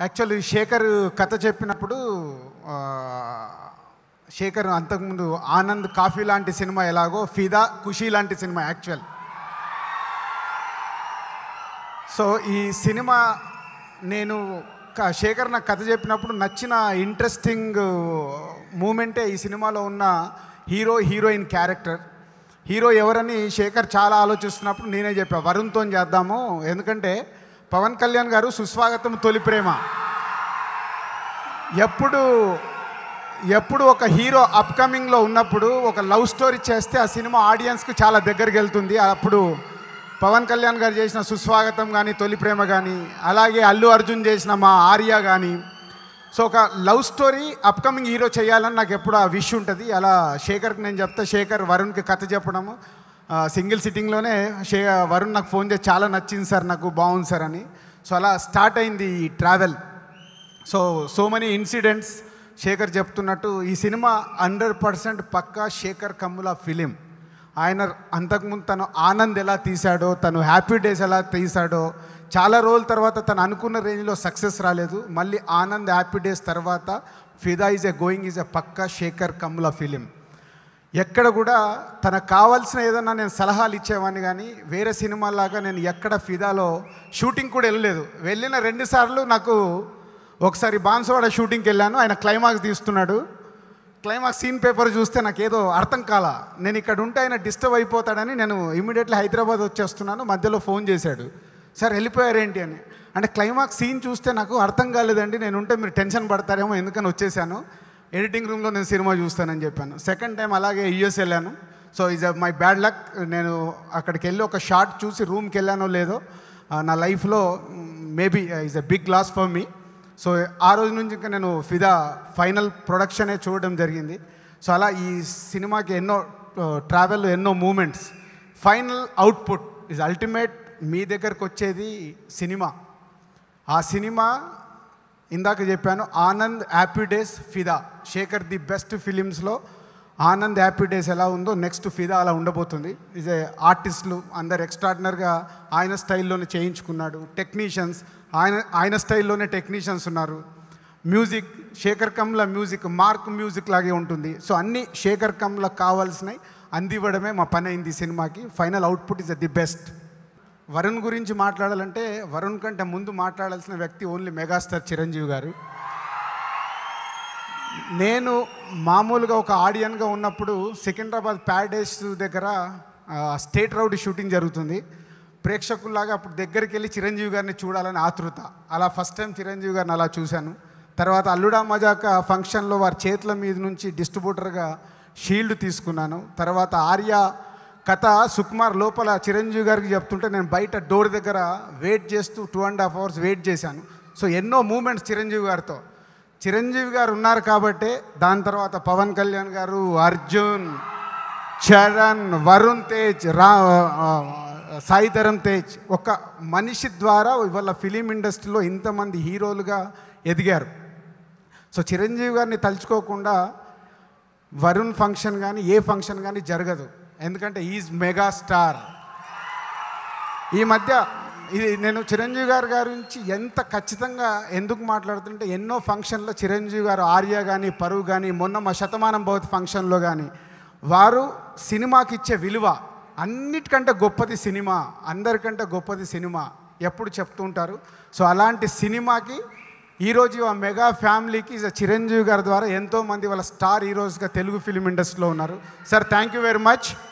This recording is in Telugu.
యాక్చువల్లీ శేఖర్ కథ చెప్పినప్పుడు ఆ, శేఖర్ అంతకుముందు ఆనంద్ కాఫీ లాంటి సినిమా ఎలాగో ఫిదా ఖుషీ లాంటి సినిమా యాక్చువల్ సో ఈ సినిమా నేను క- శేఖర్ నాకు కథ చెప్పినప్పుడు నచ్చిన ఇంట్రెస్టింగ్ మూమెంటే ఈ సినిమాలో ఉన్న హీరో హీరోయిన్ క్యారెక్టర్ హీరో ఎవరని శేఖర్ చాలా ఆలోచిస్తున్నప్పుడు నేనే చెప్పా వరుణ్తో చేద్దాము ఎందుకంటే పవన్ కళ్యాణ్ గారు సుస్వాగతం తొలి ప్రేమ ఎప్పుడు ఎప్పుడు ఒక హీరో అప్కమింగ్లో ఉన్నప్పుడు ఒక లవ్ స్టోరీ చేస్తే ఆ సినిమా ఆడియన్స్కి చాలా దగ్గరికి వెళ్తుంది అప్పుడు పవన్ కళ్యాణ్ గారు చేసిన సుస్వాగతం కానీ తొలి ప్రేమ కానీ అలాగే అల్లు అర్జున్ చేసిన మా ఆర్య కానీ సో ఒక లవ్ స్టోరీ అప్కమింగ్ హీరో చేయాలని నాకు ఎప్పుడు ఆ విష్ ఉంటుంది అలా శేఖర్కి నేను చెప్తా శేఖర్ వరుణ్కి కథ చెప్పడము ఆ, సింగిల్ సిట్టింగ్లోనే షే వరుణ్ నాకు ఫోన్ చేసి చాలా నచ్చింది సార్ నాకు బాగుంది సార్ అని సో అలా స్టార్ట్ అయింది ఈ travel so so many incidents Shekhar చెప్తున్నట్టు ఈ సినిమా హండ్రెడ్ పర్సెంట్ పక్కా శేఖర్ కమ్ముల ఫిలిం ఆయన అంతకుముందు తను ఆనంద్ ఎలా తీశాడో తను హ్యాపీ డేస్ ఎలా తీశాడో చాలా రోజుల తర్వాత తను అనుకున్న రేంజ్లో సక్సెస్ రాలేదు మళ్ళీ ఆనంద్ హ్యాపీ డేస్ తర్వాత Fidaa is a going is a పక్కా శేఖర్ కమ్ముల ఫిలిం ఎక్కడ కూడా తనకు కావాల్సిన ఏదన్నా నేను సలహాలు ఇచ్చేవాడిని కానీ వేరే సినిమాలాగా నేను ఎక్కడ ఫిదాలో షూటింగ్ కూడా వెళ్ళలేదు వెళ్ళిన రెండు సార్లు నాకు ఒకసారి బాన్సవాడ షూటింగ్కి వెళ్ళాను ఆయన క్లైమాక్స్ తీస్తున్నాడు క్లైమాక్స్ సీన్ పేపర్ చూస్తే నాకు ఏదో అర్థం కాల నేను ఇక్కడ ఉంటే ఆయన డిస్టర్బ్ అయిపోతాడని నేను ఇమీడియట్లీ హైదరాబాద్ వచ్చేస్తున్నాను మధ్యలో ఫోన్ చేశాడు సార్ వెళ్ళిపోయారేంటి అని అంటే క్లైమాక్స్ సీన్ చూస్తే నాకు అర్థం కాలేదండి నేను ఉంటే మీరు టెన్షన్ పడతారేమో ఎందుకని వచ్చేసాను ఎడిటింగ్ రూమ్లో నేను సినిమా చూస్తానని చెప్పాను సెకండ్ టైం అలాగే యుఎస్ వెళ్ళాను so is my bad luck నేను అక్కడికి వెళ్ళి ఒక షార్ట్ చూసి రూమ్కి వెళ్ళానో లేదో ఆ, నా లైఫ్లో maybe is a big loss for me so ఆ రోజు నుంచి ఇంకా నేను ఫిదా ఫైనల్ ప్రొడక్షనే చూడడం జరిగింది సో అలా ఈ సినిమాకి ఎన్నో ట్రావెల్ ఎన్నో moments final output is ultimate మీ దగ్గరకు వచ్చేది సినిమా ఆ సినిమా ఇందాక చెప్పాను Anand Happy Days Fidaa Shekhar the best ఫిలిమ్స్లో ఆనంద్ హ్యాపీ డేస్ ఎలా ఉందో నెక్స్ట్ ఫిదా అలా ఉండబోతుంది ఇజ్ ఏ ఆర్టిస్టులు అందరు ఎక్స్ట్రాడినర్గా ఆయన స్టైల్లోనే చేయించుకున్నాడు టెక్నీషియన్స్ ఆయన ఆయన స్టైల్లోనే టెక్నీషియన్స్ ఉన్నారు music Shekhar Kammula music mark music లాగే ఉంటుంది సో అన్ని శేఖర్ కమ్ల కావాల్సినవి అందివ్వడమే మా పని అయింది ఈ సినిమాకి final output is the best Varun గురించి మాట్లాడాలంటే వరుణ్ కంటే ముందు మాట్లాడాల్సిన వ్యక్తి ఓన్లీ మెగాస్టార్ చిరంజీవి గారు నేను మామూలుగా ఒక ఆడియన్గా ఉన్నప్పుడు సికింద్రాబాద్ ప్యారడైస్ దగ్గర ఆ, స్టేట్ రౌడ్ షూటింగ్ జరుగుతుంది ప్రేక్షకుల్లాగా అప్పుడు దగ్గరికి వెళ్ళి చిరంజీవి గారిని చూడాలని ఆతృత అలా ఫస్ట్ టైం చిరంజీవి గారిని అలా చూశాను తర్వాత అల్లుడా మజాక ఫంక్షన్లో వారి చేతుల మీద నుంచి డిస్ట్రిబ్యూటర్గా షీల్డ్ తీసుకున్నాను తర్వాత ఆర్య కథ సుకుమార్ లోపల చిరంజీవి గారికి చెప్తుంటే నేను బయట డోర్ దగ్గర వెయిట్ చేస్తూ two and half hours wait చేశాను సో ఎన్నో మూమెంట్స్ చిరంజీవి గారితో చిరంజీవి గారు ఉన్నారు కాబట్టే దాని తర్వాత పవన్ కళ్యాణ్ గారు అర్జున్ చరణ్ వరుణ్ తేజ్ రా ఆ, సాయి ధరమ్ తేజ్ ఒక మనిషి ద్వారా ఇవాళ ఫిలిం ఇండస్ట్రీలో ఇంతమంది హీరోలుగా ఎదిగారు సో చిరంజీవి గారిని తలుచుకోకుండా వరుణ్ ఫంక్షన్ కానీ ఏ ఫంక్షన్ కానీ జరగదు ఎందుకంటే ఈజ్ మెగా స్టార్ ఈ మధ్య ఇది నేను చిరంజీవి గారి గురించి ఎంత ఖచ్చితంగా ఎందుకు మాట్లాడుతుంటే ఎన్నో ఫంక్షన్లో చిరంజీవి గారు ఆర్య కానీ పరువు కానీ మొన్న మా శతమానం భవతి ఫంక్షన్లో కానీ వారు సినిమాకి ఇచ్చే విలువ అన్నిటికంటే గొప్పది సినిమా అందరికంటే గొప్పది సినిమా ఎప్పుడు చెప్తూ ఉంటారు సో అలాంటి సినిమాకి ఈరోజు ఆ మెగా ఫ్యామిలీకి ఇస్ చిరంజీవి గారి ద్వారా ఎంతోమంది వాళ్ళ స్టార్ హీరోస్గా తెలుగు ఫిలిం ఇండస్ట్రీలో ఉన్నారు sir thank you very much